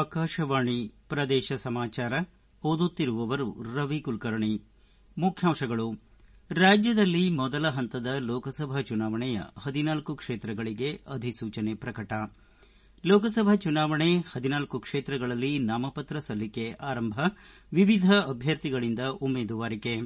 ಆಕಾಶವಾಣಿ ಪ್ರದೇಶ ಸಮಾಚಾರ ಓದುತ್ತಿರುವವರು ರವಿ ಕುಲಕರ್ಣಿ ಮುಖ್ಯಾಂಶಗಳು ರಾಜ್ಯದಲ್ಲಿ ಮೊದಲ ಹಂತದ ಲೋಕಸಭಾ ಚುನಾವಣೆಯ ಹದಿನಾಲ್ಕು ಕ್ಷೇತ್ರಗಳಿಗೆ ಅಧಿಸೂಚನೆ ಪ್ರಕಟ ಲೋಕಸಭಾ ಚುನಾವಣೆ ಹದಿನಾಲ್ಕು ಕ್ಷೇತ್ರಗಳಲ್ಲಿ ನಾಮಪತ್ರ ಸಲ್ಲಿಕೆ ಆರಂಭ ವಿವಿಧ ಅಭ್ಯರ್ಥಿಗಳಿಂದ ಉಮೇದುವಾರಿಕೆ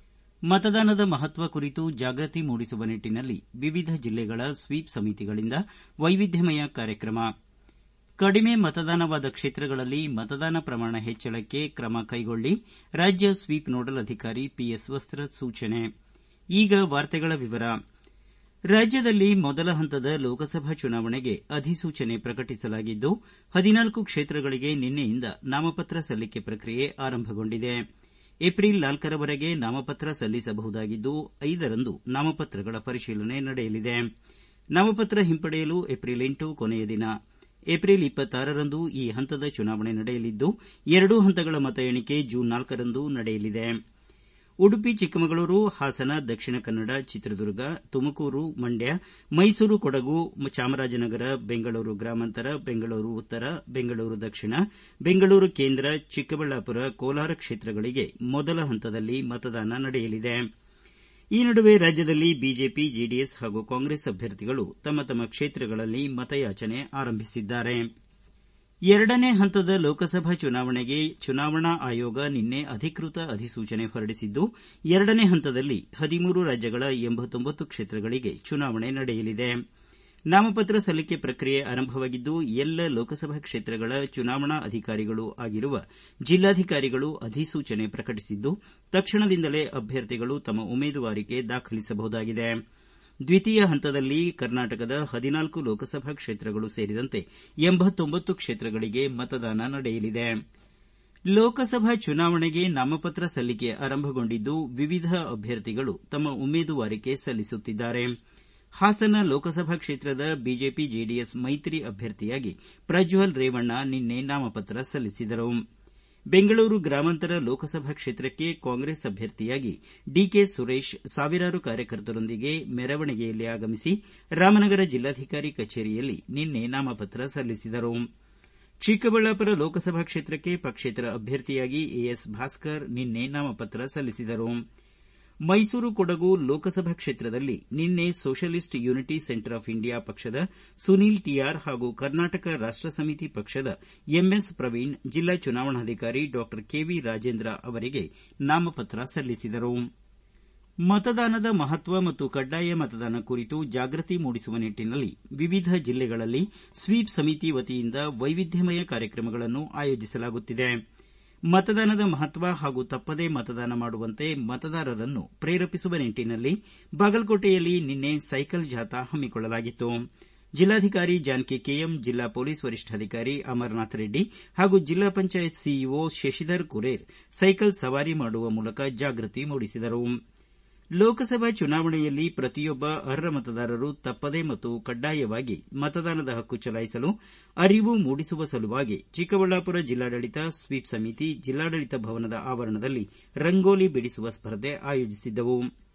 ಮತದಾನದ ಮಹತ್ವ ಕುರಿತು ಜಾಗೃತಿ ಮೂಡಿಸುವ ನಿಟ್ಟನಲ್ಲಿ ವಿವಿಧ ಜಿಲ್ಲೆಗಳ ಸ್ವೀಪ್ ಸಮಿತಿಗಳಿಂದ ವೈವಿಧ್ಯಮಯ ಕಾರ್ಯಕ್ರಮ ಕಡಿಮೆ ಮತದಾನವಾದ ಕ್ಷೇತ್ರಗಳಲ್ಲಿ ಮತದಾನ ಪ್ರಮಾಣ ಹೆಚ್ಚಳಕ್ಕೆ ಕ್ರಮ ಕೈಗೊಳ್ಳಿ ರಾಜ್ಯ ಸ್ವೀಪ್ ನೋಡಲ್ ಅಧಿಕಾರಿ ಪಿಎಸ್ ವಸ್ತ್ರದ್ ಸೂಚನೆ ಈಗ ವಾರ್ತೆಗಳ ವಿವರ ರಾಜ್ಯದಲ್ಲಿ ಮೊದಲ ಹಂತದ ಲೋಕಸಭಾ ಚುನಾವಣೆಗೆ ಅಧಿಸೂಚನೆ ಪ್ರಕಟಿಸಲಾಗಿದ್ದು ಹದಿನಾಲ್ಕು ಕ್ಷೇತ್ರಗಳಿಗೆ ನಿನ್ನೆಯಿಂದ ನಾಮಪತ್ರ ಸಲ್ಲಿಕೆ ಪ್ರಕ್ರಿಯೆ ಆರಂಭಗೊಂಡಿದೆ ಏಪ್ರಿಲ್ ನಾಲ್ಕರವರೆಗೆ ನಾಮಪತ್ರ ಸಲ್ಲಿಸಬಹುದಾಗಿದ್ದು ಐದರಂದು ನಾಮಪತ್ರಗಳ ಪರಿಶೀಲನೆ ನಡೆಯಲಿದೆ ನಾಮಪತ್ರ ಹಿಂಪಡೆಯಲು ಏಪ್ರಿಲ್ ಎಂಟು ಕೊನೆಯ ದಿನ ಏಪ್ರಿಲ್ ಇಪ್ಪತ್ತಾರರಂದು ಈ ಹಂತದ ಚುನಾವಣೆ ನಡೆಯಲಿದ್ದು ಎರಡೂ ಹಂತಗಳ ಮತ ಎಣಿಕೆ ಜೂನ್ ನಾಲ್ಕರಂದು ನಡೆಯಲಿದೆ ಉಡುಪಿ ಚಿಕ್ಕಮಗಳೂರು ಹಾಸನ ದಕ್ಷಿಣ ಕನ್ನಡ ಚಿತ್ರದುರ್ಗ ತುಮಕೂರು ಮಂಡ್ಯ ಮೈಸೂರು ಕೊಡಗು ಚಾಮರಾಜನಗರ ಬೆಂಗಳೂರು ಗ್ರಾಮಾಂತರ ಬೆಂಗಳೂರು ಉತ್ತರ ಬೆಂಗಳೂರು ದಕ್ಷಿಣ ಬೆಂಗಳೂರು ಕೇಂದ್ರ ಚಿಕ್ಕಬಳ್ಳಾಪುರ ಕೋಲಾರ ಕ್ಷೇತ್ರಗಳಿಗೆ ಮೊದಲ ಹಂತದಲ್ಲಿ ಮತದಾನ ನಡೆಯಲಿದೆ ಈ ನಡುವೆ ರಾಜ್ಯದಲ್ಲಿ ಬಿಜೆಪಿ ಜೆಡಿಎಸ್ ಹಾಗೂ ಕಾಂಗ್ರೆಸ್ ಅಭ್ಯರ್ಥಿಗಳು ತಮ್ಮ ತಮ್ಮ ಕ್ಷೇತ್ರಗಳಲ್ಲಿ ಮತಯಾಚನೆ ಆರಂಭಿಸಿದ್ದಾರೆ ಎರಡನೇ ಹಂತದ ಲೋಕಸಭಾ ಚುನಾವಣೆಗೆ ಚುನಾವಣಾ ಆಯೋಗ ನಿನ್ನೆ ಅಧಿಕೃತ ಅಧಿಸೂಚನೆ ಹೊರಡಿಸಿದ್ದು ಎರಡನೇ ಹಂತದಲ್ಲಿ ಹದಿಮೂರು ರಾಜ್ಯಗಳ ಎಂಬತ್ತೊಂಬತ್ತು ಕ್ಷೇತ್ರಗಳಿಗೆ ಚುನಾವಣೆ ನಡೆಯಲಿದೆ ನಾಮಪತ್ರ ಸಲ್ಲಿಕೆ ಪ್ರಕ್ರಿಯೆ ಆರಂಭವಾಗಿದ್ದು ಎಲ್ಲ ಲೋಕಸಭಾ ಕ್ಷೇತ್ರಗಳ ಚುನಾವಣಾ ಅಧಿಕಾರಿಗಳೂ ಆಗಿರುವ ಜಿಲ್ಲಾಧಿಕಾರಿಗಳು ಅಧಿಸೂಚನೆ ಪ್ರಕಟಿಸಿದ್ದು ತಕ್ಷಣದಿಂದಲೇ ಅಭ್ಯರ್ಥಿಗಳು ತಮ್ಮ ಉಮೇದುವಾರಿಕೆ ದಾಖಲಿಸಬಹುದಾಗಿದೆ ದ್ವಿತೀಯ ಹಂತದಲ್ಲಿ ಕರ್ನಾಟಕದ ಹದಿನಾಲ್ಕು ಲೋಕಸಭಾ ಕ್ಷೇತ್ರಗಳು ಸೇರಿದಂತೆ ಎಂಬತ್ತೊಂಬತ್ತು ಕ್ಷೇತ್ರಗಳಿಗೆ ಮತದಾನ ನಡೆಯಲಿದೆ ಲೋಕಸಭಾ ಚುನಾವಣೆಗೆ ನಾಮಪತ್ರ ಸಲ್ಲಿಕೆ ಆರಂಭಗೊಂಡಿದ್ದು ವಿವಿಧ ಅಭ್ಯರ್ಥಿಗಳು ತಮ್ಮ ಉಮೇದುವಾರಿಕೆ ಸಲ್ಲಿಸುತ್ತಿದ್ದಾರೆ ಹಾಸನ ಲೋಕಸಭಾ ಕ್ಷೇತ್ರದ ಬಿಜೆಪಿ ಜೆಡಿಎಸ್ ಮೈತ್ರಿ ಅಭ್ಯರ್ಥಿಯಾಗಿ ಪ್ರಜ್ವಲ್ ರೇವಣ್ಣ ನಿನ್ನೆ ನಾಮಪತ್ರ ಸಲ್ಲಿಸಿದರು ಬೆಂಗಳೂರು ಗ್ರಾಮಾಂತರ ಲೋಕಸಭಾ ಕ್ಷೇತ್ರಕ್ಕೆ ಕಾಂಗ್ರೆಸ್ ಅಭ್ಯರ್ಥಿಯಾಗಿ ಡಿಕೆ ಸುರೇಶ್ ಸಾವಿರಾರು ಕಾರ್ಯಕರ್ತರೊಂದಿಗೆ ಮೆರವಣಿಗೆಯಲ್ಲಿ ಆಗಮಿಸಿ ರಾಮನಗರ ಜಿಲ್ಲಾಧಿಕಾರಿ ಕಚೇರಿಯಲ್ಲಿ ನಿನ್ನೆ ನಾಮಪತ್ರ ಸಲ್ಲಿಸಿದರು ಚಿಕ್ಕಬಳ್ಳಾಪುರ ಲೋಕಸಭಾ ಕ್ಷೇತ್ರಕ್ಕೆ ಪಕ್ಷೇತರ ಅಭ್ಯರ್ಥಿಯಾಗಿ ಎಎಸ್ ಭಾಸ್ಕರ್ ನಿನ್ನೆ ನಾಮಪತ್ರ ಸಲ್ಲಿಸಿದರು ಮೈಸೂರು ಕೊಡಗು ಲೋಕಸಭಾ ಕ್ಷೇತ್ರದಲ್ಲಿ ನಿನ್ನೆ socialist unity centre of India ಪಕ್ಷದ ಸುನೀಲ್ ಟಿಆರ್ ಹಾಗೂ ಕರ್ನಾಟಕ ರಾಷ್ಟ ಸಮಿತಿ ಪಕ್ಷದ ಎಂಎಸ್ ಪ್ರವೀಣ್ ಜಿಲ್ಲಾ ಚುನಾವಣಾಧಿಕಾರಿ ಡಾ ಕೆವಿ ರಾಜೇಂದ್ರ ಅವರಿಗೆ ನಾಮಪತ್ರ ಸಲ್ಲಿಸಿದರು ಮತದಾನದ ಮಹತ್ವ ಮತ್ತು ಕಡ್ಡಾಯ ಮತದಾನ ಕುರಿತು ಜಾಗೃತಿ ಮೂಡಿಸುವ ನಿಟ್ಟನಲ್ಲಿ ವಿವಿಧ ಜಿಲ್ಲೆಗಳಲ್ಲಿ ಸ್ವೀಪ್ ಸಮಿತಿ ವತಿಯಿಂದ ವೈವಿಧ್ಯಮಯ ಕಾರ್ಯಕ್ರಮಗಳನ್ನು ಆಯೋಜಿಸಲಾಗುತ್ತಿದೆ ಮತದಾನದ ಮಹತ್ವ ಹಾಗೂ ತಪ್ಪದೇ ಮತದಾನ ಮಾಡುವಂತೆ ಮತದಾರರನ್ನು ಪ್ರೇರೇಪಿಸುವ ನಿಟ್ಟನಲ್ಲಿ ಬಾಗಲಕೋಟೆಯಲ್ಲಿ ನಿನ್ನೆ ಸೈಕಲ್ ಜಾಥಾ ಹಮ್ಮಿಕೊಳ್ಳಲಾಗಿತ್ತು ಜಿಲ್ಲಾಧಿಕಾರಿ ಜಾನಕಿ ಕೆಎಂ ಜಿಲ್ಲಾ ಪೊಲೀಸ್ ವರಿಷ್ಠಾಧಿಕಾರಿ ಅಮರನಾಥ ರೆಡ್ಡಿ ಹಾಗೂ ಜಿಲ್ಲಾ ಪಂಚಾಯತ್ ಸಿಇಒ ಶಶಿಧರ್ ಕುರೇರ್ ಸೈಕಲ್ ಸವಾರಿ ಮಾಡುವ ಮೂಲಕ ಜಾಗೃತಿ ಮೂಡಿಸಿದರು ಲೋಕಸಭಾ ಚುನಾವಣೆಯಲ್ಲಿ ಪ್ರತಿಯೊಬ್ಬ ಅರ್ಹ ಮತದಾರರು ತಪ್ಪದೇ ಮತ್ತು ಕಡ್ಡಾಯವಾಗಿ ಮತದಾನದ ಹಕ್ಕು ಚಲಾಯಿಸಲು ಅರಿವು ಮೂಡಿಸುವ ಸಲುವಾಗಿ ಚಿಕ್ಕಬಳ್ಳಾಪುರ ಜಿಲ್ಲಾಡಳಿತ ಸ್ವೀಪ್ ಸಮಿತಿ ಜಿಲ್ಲಾಡಳಿತ ಭವನದ ಆವರಣದಲ್ಲಿ ರಂಗೋಲಿ ಬಿಡಿಸುವ ಸ್ಪರ್ಧೆ ಆಯೋಜಿಸಿದ್ದವು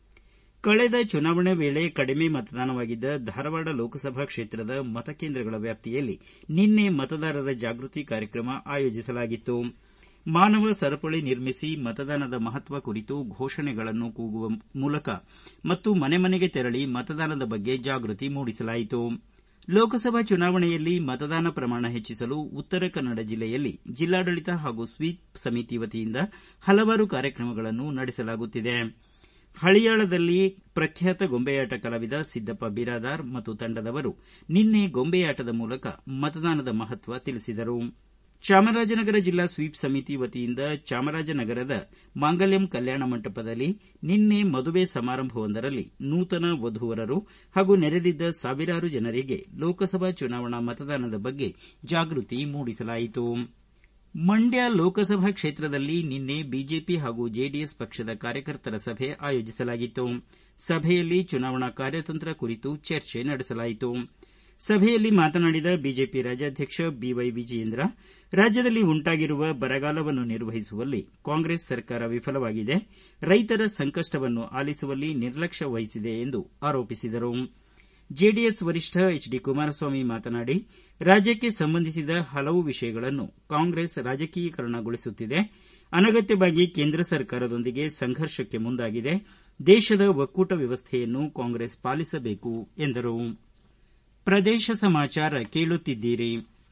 ಕಳೆದ ಚುನಾವಣೆ ವೇಳೆ ಕಡಿಮೆ ಮತದಾನವಾಗಿದ್ದ ಧಾರವಾಡ ಲೋಕಸಭಾ ಕ್ಷೇತ್ರದ ಮತಕೇಂದ್ರಗಳ ವ್ಯಾಪ್ತಿಯಲ್ಲಿ ನಿನ್ನೆ ಮತದಾರರ ಜಾಗೃತಿ ಕಾರ್ಯಕ್ರಮ ಆಯೋಜಿಸಲಾಗಿತ್ತು ಮಾನವ ಸರಪಳಿ ನಿರ್ಮಿಸಿ ಮತದಾನದ ಮಹತ್ವ ಕುರಿತು ಘೋಷಣೆಗಳನ್ನು ಕೂಗುವ ಮೂಲಕ ಮತ್ತು ಮನೆ ಮನೆಗೆ ತೆರಳಿ ಮತದಾನದ ಬಗ್ಗೆ ಜಾಗೃತಿ ಮೂಡಿಸಲಾಯಿತು ಲೋಕಸಭಾ ಚುನಾವಣೆಯಲ್ಲಿ ಮತದಾನ ಪ್ರಮಾಣ ಹೆಚ್ಚಿಸಲು ಉತ್ತರ ಕನ್ನಡ ಜಿಲ್ಲೆಯಲ್ಲಿ ಜಿಲ್ಲಾಡಳಿತ ಹಾಗೂ ಸ್ವೀಪ್ ಸಮಿತಿ ವತಿಯಿಂದ ಹಲವಾರು ಕಾರ್ಯಕ್ರಮಗಳನ್ನು ನಡೆಸಲಾಗುತ್ತಿದೆ ಹಳಿಯಾಳದಲ್ಲಿ ಪ್ರಖ್ಯಾತ ಗೊಂಬೆಯಾಟ ಕಲಾವಿದ ಸಿದ್ದಪ್ಪ ಬಿರಾದಾರ್ ಮತ್ತು ತಂಡದವರು ನಿನ್ನೆ ಗೊಂಬೆಯಾಟದ ಮೂಲಕ ಮತದಾನದ ಮಹತ್ವ ತಿಳಿಸಿದರು ಚಾಮರಾಜನಗರ ಜಿಲ್ಲಾ ಸ್ವೀಪ್ ಸಮಿತಿ ವತಿಯಿಂದ ಚಾಮರಾಜನಗರದ ಮಾಂಗಲ್ಯಂ ಕಲ್ಯಾಣ ಮಂಟಪದಲ್ಲಿ ನಿನ್ನೆ ಮದುವೆ ಸಮಾರಂಭವೊಂದರಲ್ಲಿ ನೂತನ ವಧುವರರು ಹಾಗೂ ನೆರೆದಿದ್ದ ಸಾವಿರಾರು ಜನರಿಗೆ ಲೋಕಸಭಾ ಚುನಾವಣಾ ಮತದಾನದ ಬಗ್ಗೆ ಜಾಗೃತಿ ಮೂಡಿಸಲಾಯಿತು ಮಂಡ್ಯ ಲೋಕಸಭಾ ಕ್ಷೇತ್ರದಲ್ಲಿ ನಿನ್ನೆ ಬಿಜೆಪಿ ಹಾಗೂ ಜೆಡಿಎಸ್ ಪಕ್ಷದ ಕಾರ್ಯಕರ್ತರ ಸಭೆ ಆಯೋಜಿಸಲಾಗಿತ್ತು ಸಭೆಯಲ್ಲಿ ಚುನಾವಣಾ ಕಾರ್ಯತಂತ್ರ ಕುರಿತು ಚರ್ಚೆ ನಡೆಸಲಾಯಿತು ಸಭೆಯಲ್ಲಿ ಮಾತನಾಡಿದ ಬಿಜೆಪಿ ರಾಜ್ಯಾಧ್ಯಕ್ಷ ಬಿವೈ ವಿಜಯೇಂದ್ರ ರಾಜ್ಯದಲ್ಲಿ ಉಂಟಾಗಿರುವ ಬರಗಾಲವನ್ನು ನಿರ್ವಹಿಸುವಲ್ಲಿ ಕಾಂಗ್ರೆಸ್ ಸರ್ಕಾರ ವಿಫಲವಾಗಿದೆ ರೈತರ ಸಂಕಷ್ಟವನ್ನು ಆಲಿಸುವಲ್ಲಿ ನಿರ್ಲಕ್ಷ್ಯ ವಹಿಸಿದೆ ಎಂದು ಆರೋಪಿಸಿದರು ಜೆಡಿಎಸ್ ವರಿಷ್ಠ ಎಚ್ ಡಿ ಕುಮಾರಸ್ವಾಮಿ ಮಾತನಾಡಿ ರಾಜ್ಯಕ್ಕೆ ಸಂಬಂಧಿಸಿದ ಹಲವು ವಿಷಯಗಳನ್ನು ಕಾಂಗ್ರೆಸ್ ರಾಜಕೀಕರಣಗೊಳಿಸುತ್ತಿದೆ ಅನಗತ್ಯವಾಗಿ ಕೇಂದ್ರ ಸರ್ಕಾರದೊಂದಿಗೆ ಸಂಘರ್ಷಕ್ಕೆ ಮುಂದಾಗಿದೆ ದೇಶದ ಒಕ್ಕೂಟ ವ್ಯವಸ್ಥೆಯನ್ನು ಕಾಂಗ್ರೆಸ್ ಪಾಲಿಸಬೇಕು ಎಂದರು ಪ್ರದೇಶ ಸಮಾಚಾರ ಕೇಳುತ್ತಿದ್ದೀರಿ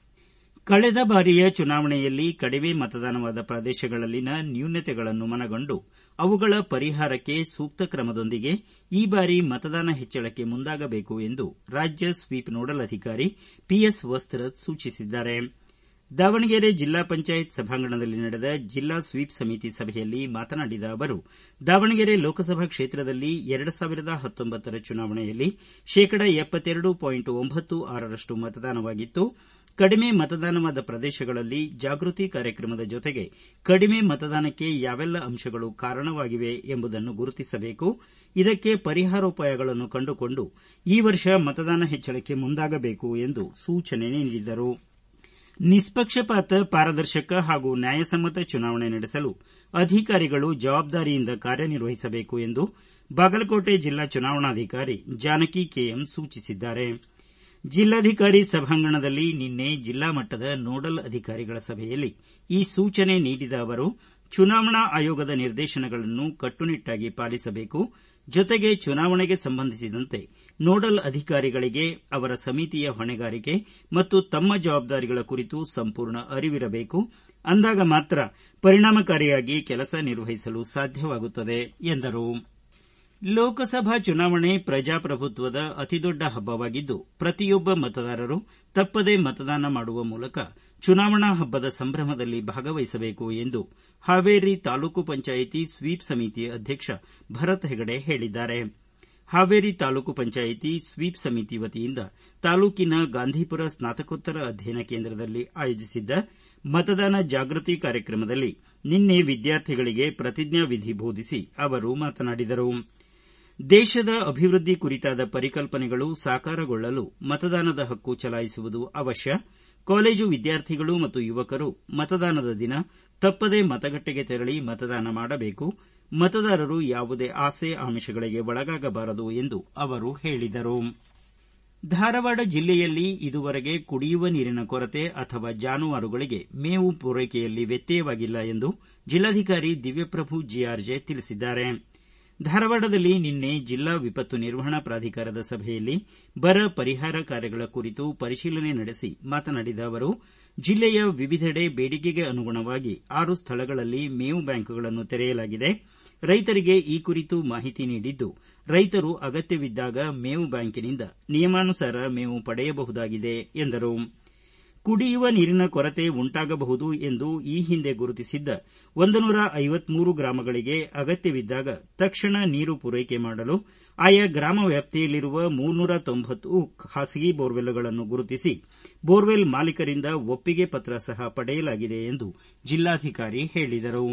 ಕಳೆದ ಬಾರಿಯ ಚುನಾವಣೆಯಲ್ಲಿ ಕಡಿಮೆ ಮತದಾನವಾದ ಪ್ರದೇಶಗಳಲ್ಲಿನ ನ್ಯೂನತೆಗಳನ್ನು ಮನಗಂಡು ಅವುಗಳ ಪರಿಹಾರಕ್ಕೆ ಸೂಕ್ತ ಕ್ರಮದೊಂದಿಗೆ ಈ ಬಾರಿ ಮತದಾನ ಹೆಚ್ಚಳಕ್ಕೆ ಮುಂದಾಗಬೇಕು ಎಂದು ರಾಜ್ಯ ಸ್ವೀಪ್ ನೋಡಲ್ ಅಧಿಕಾರಿ ಪಿಎಸ್ ವಸ್ತ್ರದ್ ಸೂಚಿಸಿದ್ದಾರೆ ದಾವಣಗೆರೆ ಜಿಲ್ಲಾ ಪಂಚಾಯತ್ ಸಭಾಂಗಣದಲ್ಲಿ ನಡೆದ ಜಿಲ್ಲಾ ಸ್ವೀಪ್ ಸಮಿತಿ ಸಭೆಯಲ್ಲಿ ಮಾತನಾಡಿದ ಅವರು ದಾವಣಗೆರೆ ಲೋಕಸಭಾ ಕ್ಷೇತ್ರದಲ್ಲಿ ಎರಡು ಸಾವಿರದ ಹತ್ತೊಂಬತ್ತರ ಚುನಾವಣೆಯಲ್ಲಿ ಶೇಕಡ ಎಪ್ಪತ್ತೆರಡು ಪಾಯಿಂಟ್ ಒಂಬತ್ತು ಆರರಷ್ಟು ಮತದಾನವಾಗಿತ್ತು ಕಡಿಮೆ ಮತದಾನವಾದ ಪ್ರದೇಶಗಳಲ್ಲಿ ಜಾಗೃತಿ ಕಾರ್ಯಕ್ರಮದ ಜೊತೆಗೆ ಕಡಿಮೆ ಮತದಾನಕ್ಕೆ ಯಾವೆಲ್ಲ ಅಂಶಗಳು ಕಾರಣವಾಗಿವೆ ಎಂಬುದನ್ನು ಗುರುತಿಸಬೇಕು ಇದಕ್ಕೆ ಪರಿಹಾರೋಪಾಯಗಳನ್ನು ಕಂಡುಕೊಂಡು ಈ ವರ್ಷ ಮತದಾನ ಹೆಚ್ಚಳಕ್ಕೆ ಮುಂದಾಗಬೇಕು ಎಂದು ಸೂಚನೆ ನೀಡಿದರು ನಿಷ್ಪಕ್ಷಪಾತ ಪಾರದರ್ಶಕ ಹಾಗೂ ನ್ಯಾಯಸಮ್ಮತ ಚುನಾವಣೆ ನಡೆಸಲು ಅಧಿಕಾರಿಗಳು ಜವಾಬ್ದಾರಿಯಿಂದ ಕಾರ್ಯನಿರ್ವಹಿಸಬೇಕು ಎಂದು ಬಾಗಲಕೋಟೆ ಜಿಲ್ಲಾ ಚುನಾವಣಾಧಿಕಾರಿ ಜಾನಕಿ ಕೆಎಂ ಸೂಚಿಸಿದ್ದಾರೆ ಜಿಲ್ಲಾಧಿಕಾರಿ ಸಭಾಂಗಣದಲ್ಲಿ ನಿನ್ನೆ ಜಿಲ್ಲಾ ಮಟ್ಟದ ನೋಡಲ್ ಅಧಿಕಾರಿಗಳ ಸಭೆಯಲ್ಲಿ ಈ ಸೂಚನೆ ನೀಡಿದ ಅವರು ಚುನಾವಣಾ ಆಯೋಗದ ನಿರ್ದೇಶನಗಳನ್ನು ಕಟ್ಟುನಿಟ್ಟಾಗಿ ಪಾಲಿಸಬೇಕು ಜೊತೆಗೆ ಚುನಾವಣೆಗೆ ಸಂಬಂಧಿಸಿದಂತೆ ನೋಡಲ್ ಅಧಿಕಾರಿಗಳಿಗೆ ಅವರ ಸಮಿತಿಯ ಹೊಣೆಗಾರಿಕೆ ಮತ್ತು ತಮ್ಮ ಜವಾಬ್ದಾರಿಗಳ ಕುರಿತು ಸಂಪೂರ್ಣ ಅರಿವಿರಬೇಕು ಅಂದಾಗ ಮಾತ್ರ ಪರಿಣಾಮಕಾರಿಯಾಗಿ ಕೆಲಸ ನಿರ್ವಹಿಸಲು ಸಾಧ್ಯವಾಗುತ್ತದೆ ಎಂದರು ಲೋಕಸಭಾ ಚುನಾವಣೆ ಪ್ರಜಾಪ್ರಭುತ್ವದ ಅತಿದೊಡ್ಡ ಹಬ್ಬವಾಗಿದ್ದು ಪ್ರತಿಯೊಬ್ಬ ಮತದಾರರು ತಪ್ಪದೇ ಮತದಾನ ಮಾಡುವ ಮೂಲಕ ಚುನಾವಣಾ ಹಬ್ಬದ ಸಂಭ್ರಮದಲ್ಲಿ ಭಾಗವಹಿಸಬೇಕು ಎಂದು ಹಾವೇರಿ ತಾಲೂಕು ಪಂಚಾಯಿತಿ ಸ್ವೀಪ್ ಸಮಿತಿ ಅಧ್ಯಕ್ಷ ಭರತ್ ಹೆಗಡೆ ಹೇಳಿದ್ದಾರೆ ಹಾವೇರಿ ತಾಲೂಕು ಪಂಚಾಯಿತಿ ಸ್ವೀಪ್ ಸಮಿತಿ ವತಿಯಿಂದ ತಾಲೂಕಿನ ಗಾಂಧಿಪುರ ಸ್ನಾತಕೋತ್ತರ ಅಧ್ಯಯನ ಕೇಂದ್ರದಲ್ಲಿ ಆಯೋಜಿಸಿದ್ದ ಮತದಾನ ಜಾಗೃತಿ ಕಾರ್ಯಕ್ರಮದಲ್ಲಿ ನಿನ್ನೆ ವಿದ್ಯಾರ್ಥಿಗಳಿಗೆ ಪ್ರತಿಜ್ಞಾವಿಧಿ ಬೋಧಿಸಿ ಅವರು ಮಾತನಾಡಿದರು ದೇಶದ ಅಭಿವೃದ್ಧಿ ಕುರಿತಾದ ಪರಿಕಲ್ಪನೆಗಳು ಸಾಕಾರಗೊಳ್ಳಲು ಮತದಾನದ ಹಕ್ಕು ಚಲಾಯಿಸುವುದು ಅವಶ್ಯ ಕಾಲೇಜು ವಿದ್ಯಾರ್ಥಿಗಳು ಮತ್ತು ಯುವಕರು ಮತದಾನದ ದಿನ ತಪ್ಪದೇ ಮತಗಟ್ಟೆಗೆ ತೆರಳಿ ಮತದಾನ ಮಾಡಬೇಕು ಮತದಾರರು ಯಾವುದೇ ಆಸೆ ಆಮಿಷಗಳಿಗೆ ಒಳಗಾಗಬಾರದು ಎಂದು ಅವರು ಹೇಳಿದರು ಧಾರವಾಡ ಜಿಲ್ಲೆಯಲ್ಲಿ ಇದುವರೆಗೆ ಕುಡಿಯುವ ನೀರಿನ ಕೊರತೆ ಅಥವಾ ಜಾನುವಾರುಗಳಿಗೆ ಮೇವು ಪೂರೈಕೆಯಲ್ಲಿ ವ್ಯತ್ಯಯವಾಗಿಲ್ಲ ಎಂದು ಜಿಲ್ಲಾಧಿಕಾರಿ ದಿವ್ಯಪ್ರಭು ಜಿಆರ್ಜೆ ತಿಳಿಸಿದ್ದಾರೆ ಧಾರವಾಡದಲ್ಲಿ ನಿನ್ನೆ ಜಿಲ್ಲಾ ವಿಪತ್ತು ನಿರ್ವಹಣಾ ಪ್ರಾಧಿಕಾರದ ಸಭೆಯಲ್ಲಿ ಬರ ಪರಿಹಾರ ಕಾರ್ಯಗಳ ಕುರಿತು ಪರಿಶೀಲನೆ ನಡೆಸಿ ಮಾತನಾಡಿದ ಅವರು ಜಿಲ್ಲೆಯ ವಿವಿಧೆಡೆ ಬೇಡಿಕೆಗೆ ಅನುಗುಣವಾಗಿ ಆರು ಸ್ಥಳಗಳಲ್ಲಿ ಮೇವು ಬ್ಯಾಂಕ್ಗಳನ್ನು ತೆರೆಯಲಾಗಿದೆ ರೈತರಿಗೆ ಈ ಕುರಿತು ಮಾಹಿತಿ ನೀಡಿದ್ದು ರೈತರು ಅಗತ್ಯವಿದ್ದಾಗ ಮೇವು ಬ್ಯಾಂಕಿನಿಂದ ನಿಯಮಾನುಸಾರ ಮೇವು ಪಡೆಯಬಹುದಾಗಿದೆ ಎಂದರು ಕುಡಿಯುವ ನೀರಿನ ಕೊರತೆ ಉಂಟಾಗಬಹುದು ಎಂದು ಈ ಹಿಂದೆ ಗುರುತಿಸಿದ್ದ ಒಂದು ನೂರ ಐವತ್ಮೂರು ಗ್ರಾಮಗಳಿಗೆ ಅಗತ್ಯವಿದ್ದಾಗ ತಕ್ಷಣ ನೀರು ಪೂರೈಕೆ ಮಾಡಲು ಆಯಾ ಗ್ರಾಮ ವ್ಯಾಪ್ತಿಯಲ್ಲಿರುವ ಮೂರ್ನೂರ ತೊಂಬತ್ತು ಖಾಸಗಿ ಬೋರ್ವೆಲ್ಗಳನ್ನು ಗುರುತಿಸಿ ಬೋರ್ವೆಲ್ ಮಾಲೀಕರಿಂದ ಒಪ್ಪಿಗೆ ಪತ್ರ ಸಹ ಪಡೆಯಲಾಗಿದೆ ಎಂದು ಜಿಲ್ಲಾಧಿಕಾರಿ ಹೇಳಿದರು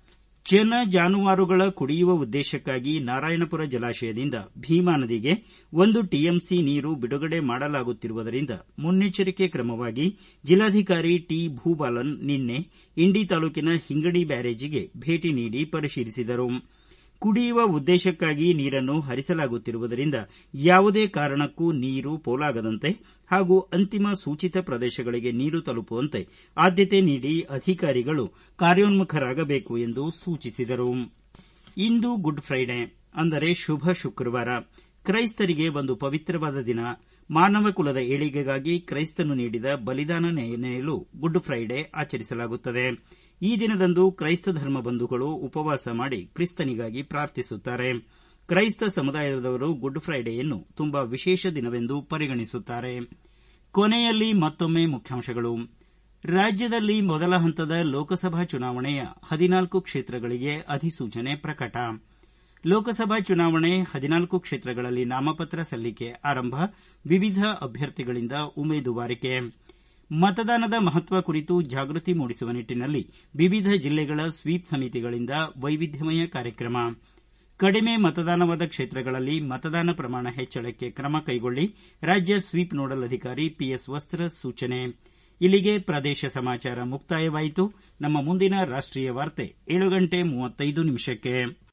ಜನ ಜಾನುವಾರುಗಳ ಕುಡಿಯುವ ಉದ್ದೇಶಕ್ಕಾಗಿ ನಾರಾಯಣಪುರ ಜಲಾಶಯದಿಂದ ಭೀಮಾ ನದಿಗೆ ಒಂದು ಟಿಎಂಸಿ ನೀರು ಬಿಡುಗಡೆ ಮಾಡಲಾಗುತ್ತಿರುವುದರಿಂದ ಮುನ್ನೆಚ್ಚರಿಕೆ ಕ್ರಮವಾಗಿ ಜಿಲ್ಲಾಧಿಕಾರಿ ಟಿ ಭೂಬಾಲನ್ ನಿನ್ನೆ ಇಂಡಿ ತಾಲೂಕಿನ ಹಿಂಗಡಿ ಬ್ಯಾರೇಜಿಗೆ ಭೇಟಿ ನೀಡಿ ಪರಿಶೀಲಿಸಿದರು ಕುಡಿಯುವ ಉದ್ದೇಶಕ್ಕಾಗಿ ನೀರನ್ನು ಹರಿಸಲಾಗುತ್ತಿರುವುದರಿಂದ ಯಾವುದೇ ಕಾರಣಕ್ಕೂ ನೀರು ಪೋಲಾಗದಂತೆ ಹಾಗೂ ಅಂತಿಮ ಸೂಚಿತ ಪ್ರದೇಶಗಳಿಗೆ ನೀರು ತಲುಪುವಂತೆ ಆದ್ಯತೆ ನೀಡಿ ಅಧಿಕಾರಿಗಳು ಕಾರ್ಯೋನ್ಮುಖರಾಗಬೇಕು ಎಂದು ಸೂಚಿಸಿದರು ಇಂದು ಗುಡ್ ಫ್ರೈಡೆ ಅಂದರೆ ಶುಭ ಶುಕ್ರವಾರ ಕ್ರೈಸ್ತರಿಗೆ ಒಂದು ಪವಿತ್ರವಾದ ದಿನ ಮಾನವ ಕುಲದ ಏಳಿಗೆಗಾಗಿ ಕ್ರೈಸ್ತನು ನೀಡಿದ ಬಲಿದಾನ ನೆನೆಯಲು ಗುಡ್ ಫ್ರೈಡೆ ಆಚರಿಸಲಾಗುತ್ತದೆ ಈ ದಿನದಂದು ಕ್ರೈಸ್ತ ಧರ್ಮ ಬಂಧುಗಳು ಉಪವಾಸ ಮಾಡಿ ಕ್ರಿಸ್ತನಿಗಾಗಿ ಪ್ರಾರ್ಥಿಸುತ್ತಾರೆ ಕ್ರೈಸ್ತ ಸಮುದಾಯದವರು ಗುಡ್ ಫ್ರೈಡೆಯನ್ನು ತುಂಬಾ ವಿಶೇಷ ದಿನವೆಂದು ಪರಿಗಣಿಸುತ್ತಾರೆ ಕೊನೆಯಲ್ಲಿ ಮತ್ತೊಮ್ಮೆ ಮುಖ್ಯಾಂಶಗಳು ರಾಜ್ಯದಲ್ಲಿ ಮೊದಲ ಹಂತದ ಲೋಕಸಭಾ ಚುನಾವಣೆಯ ಹದಿನಾಲ್ಕು ಕ್ಷೇತ್ರಗಳಿಗೆ ಅಧಿಸೂಚನೆ ಪ್ರಕಟ ಲೋಕಸಭಾ ಚುನಾವಣೆ ಹದಿನಾಲ್ಕು ಕ್ಷೇತ್ರಗಳಲ್ಲಿ ನಾಮಪತ್ರ ಸಲ್ಲಿಕೆ ಆರಂಭ ವಿವಿಧ ಅಭ್ಯರ್ಥಿಗಳಿಂದ ಉಮೇದುವಾರಿಕೆ ಮತದಾನದ ಮಹತ್ವ ಕುರಿತು ಜಾಗೃತಿ ಮೂಡಿಸುವ ನಿಟ್ಟನಲ್ಲಿ ವಿವಿಧ ಜಿಲ್ಲೆಗಳ ಸ್ವೀಪ್ ಸಮಿತಿಗಳಿಂದ ವೈವಿಧ್ಯಮಯ ಕಾರ್ಯಕ್ರಮ ಕಡಿಮೆ ಮತದಾನವಾದ ಕ್ಷೇತ್ರಗಳಲ್ಲಿ ಮತದಾನ ಪ್ರಮಾಣ ಹೆಚ್ಚಳಕ್ಕೆ ಕ್ರಮ ಕೈಗೊಳ್ಳಿ ರಾಜ್ಯ ಸ್ವೀಪ್ ನೋಡಲ್ ಅಧಿಕಾರಿ ಪಿಎಸ್ ವಸ್ತ್ರ ಸೂಚನೆ ಇಲ್ಲಿಗೆ ಪ್ರದೇಶ ಸಮಾಚಾರ ಮುಕ್ತಾಯವಾಯಿತು ನಮ್ಮ ಮುಂದಿನ ರಾಷ್ಟೀಯ ವಾರ್ತೆ ಏಳು ಗಂಟೆ ಮೂವತ್ತೈದು ನಿಮಿಷಕ್ಕೆ